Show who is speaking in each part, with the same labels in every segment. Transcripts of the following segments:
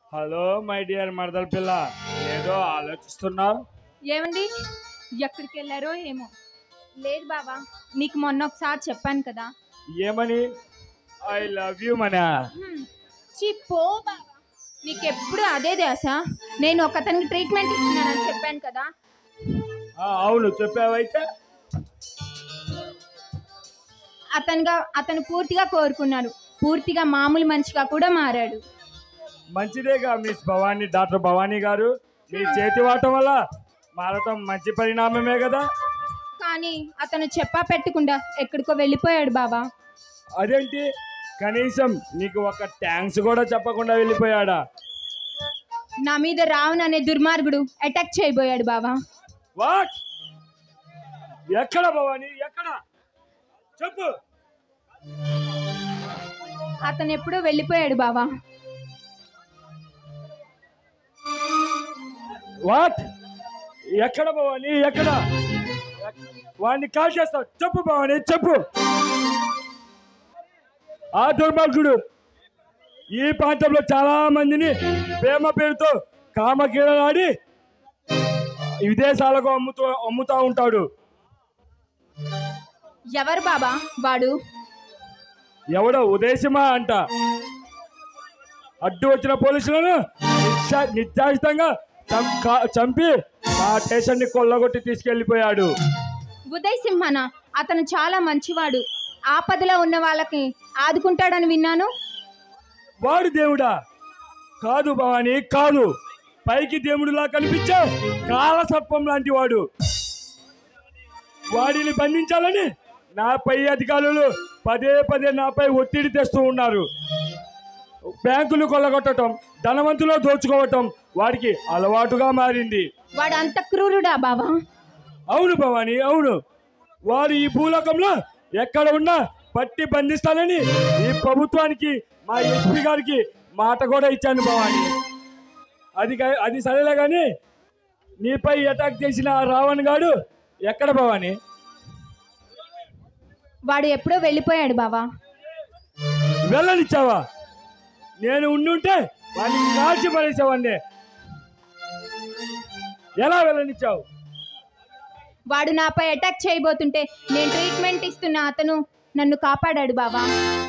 Speaker 1: Hello my dear మరదల పిల్ల ఏదో ఆలోచిస్తున్నావు
Speaker 2: ఏమండి ఎక్కడికి వెళ్ళారో ఏమో లేదు బావా నీకు మొన్న ఒకసారి చెప్పాను కదా
Speaker 1: ఏమని ఐ లవ్ యూ మనా
Speaker 2: హ్మ్, ఛీ, పో బావా నీకు ఎప్పుడు అదే దేశ నేను ఒక అతనికి ట్రీట్మెంట్ ఇస్తున్నానని చెప్పాను కదా
Speaker 1: ఆ, అవును చెప్పావైతే
Speaker 2: అతనుగా అతను పూర్తిగా కోరుకున్నాడు పూర్తిగా మామూలు మనిషిగా కూడా మారాడు
Speaker 1: మంచిదేగా మిస్ భవానీ డాక్టర్ భవానీ గారు మీ చేతి వాటం వల్ల మారటం మంచి పరిణామమే కదా
Speaker 2: కానీ అతను చెప్పా పెట్టకుండా ఎక్కడికో వెళ్ళిపోయాడు బావా
Speaker 1: అదేంటి కనీసం నీకు ఒక థ్యాంక్స్ కూడా చెప్పకుండా వెళ్ళిపోయాడా
Speaker 2: నా మీద రావణ్ అనే దుర్మార్గుడు అటాక్ చేయబోయాడు బావా
Speaker 1: వాట్ ఎక్కడ భవానీ ఎక్కడ చెప్పు
Speaker 2: అతను ఎప్పుడో వెళ్ళిపోయాడు బావా
Speaker 1: వాట్ ఎక్కడ భవాని ఎక్కడ వాడిని కాల్ చేస్తావు చెప్పు భవాని చెప్పు ఆ దుర్మార్గుడు ఈ ప్రాంతంలో చాలా మందిని ప్రేమ పేరుతో కామకీడలాడి విదేశాలకు అమ్ముతూ అమ్ముతా ఉంటాడు
Speaker 2: ఎవరు బాబా వాడు
Speaker 1: ఎవడో ఉదేశమా అంట అడ్డు వచ్చిన పోలీసులను నిర్శా- నిర్దాక్షితంగా చం- కా- చంపి ఆ స్టేషన్ని కొల్లగొట్టి తీసుకెళ్లిపోయాడు
Speaker 2: ఉదయ్ సింహన అతను చాలా మంచివాడు ఆపదలో ఉన్న వాళ్ళకి ఆదుకుంటాడని విన్నాను
Speaker 1: వాడు దేవుడా కాదు భవాని కాదు పైకి దేవుడిలా కనిపించే కాల సర్పం లాంటి వాడు వాడిని బంధించాలని నా పై అధికారులు పదే పదే నాపై ఒత్తిడి తెస్తూ ఉన్నారు బ్యాంకులు కొల్లగొట్టడం ధనవంతులు దోచుకోవటం వాడికి అలవాటుగా మారింది
Speaker 2: వాడు అంత క్రూరుడా బాబా
Speaker 1: అవును భవాని అవును వారు ఈ భూలోకంలో ఎక్కడ ఉన్నా పట్టి బంధిస్తానని ఈ ప్రభుత్వానికి మా ఎస్పీ గారికి మాట కూడా ఇచ్చాను భవాని అది కా- అది సరేలే కానీ నీపై అటాక్ చేసిన ఆ రావణ్ గాడు ఎక్కడ భవాని
Speaker 2: వాడు ఎప్పుడో వెళ్ళిపోయాడు బావా
Speaker 1: వెళ్ళనిచ్చావా నేను ఉండుంటే వాడిని కాల్చి పడేసేవాడిని ఎలా వెళ్ళనిచ్చావు
Speaker 2: వాడు నాపై అటాక్ చేయబోతుంటే నేను ట్రీట్మెంట్ ఇస్తున్న అతను నన్ను కాపాడాడు బావా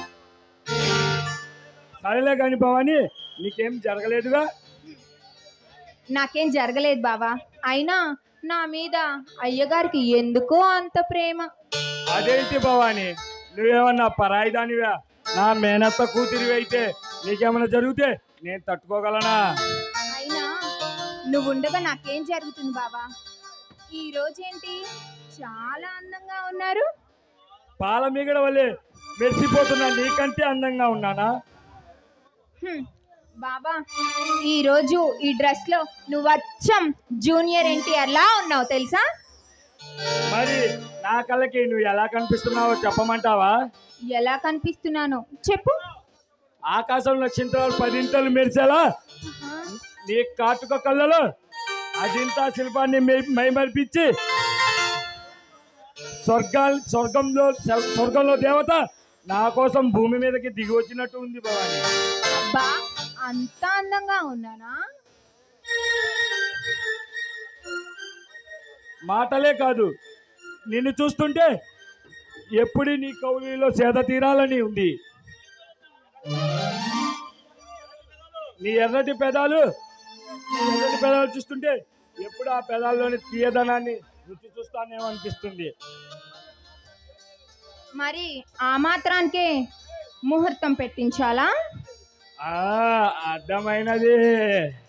Speaker 1: సరేలే కానీ భవాని నీకేం జరగలేదుగా
Speaker 2: నాకేం జరగలేదు బావా అయినా నా మీద అయ్యగారికి ఎందుకో అంత ప్రేమ
Speaker 1: అదేంటి భవాని నువ్వేమన్నా పరాయి దానివా నా మేనత్త కూతురివి అయితే నీకేమన్నా జరిగితే నేను తట్టుకోగలనా
Speaker 2: అయినా నువ్వు ఉండగా నాకేం జరుగుతుంది బావా ఈ రోజేంటి చాలా అందంగా ఉన్నారు
Speaker 1: పాల మీగడ వల్లే మెరిసిపోతున్నా నీకంటే అందంగా ఉన్నానా
Speaker 2: హ్మ్. బాబా ఈ రోజు ఈ డ్రెస్ లో నువ్వు అచ్చం జూనియర్ ఎన్టీఆర్ లా ఉన్నావు తెలుసా
Speaker 1: మరి నా కళ్ళకి నువ్వు ఎలా కనిపిస్తున్నావో చెప్పమంటావా
Speaker 2: ఎలా కనిపిస్తున్నానో చెప్పు
Speaker 1: ఆకాశంలో చింతలు పదింతలు మెరిసేలా నీ కాటుక కళ్ళలో అజింతా శిల్పాన్ని మే- మైమరిపించి స్వర్గా స్వర్గంలో స్వర్గంలో దేవత నా కోసం భూమి మీదకి దిగి వచ్చినట్టు ఉంది భవాని
Speaker 2: అబ్బా అంత అందంగా ఉన్నానా
Speaker 1: మాటలే కాదు నిన్ను చూస్తుంటే ఎప్పుడు నీ కౌలిలో సేద తీరాలని ఉంది నీ ఎర్రటి పెదాలు నీ ఎర్రటి పెదాలు చూస్తుంటే ఎప్పుడు ఆ పెదాల్లోని తీయదనాన్ని రుచి చూస్తానేమో అనిపిస్తుంది
Speaker 2: మరి ఆ మాత్రానికే ముహూర్తం పెట్టించాలా
Speaker 1: ఆ అర్థమైనది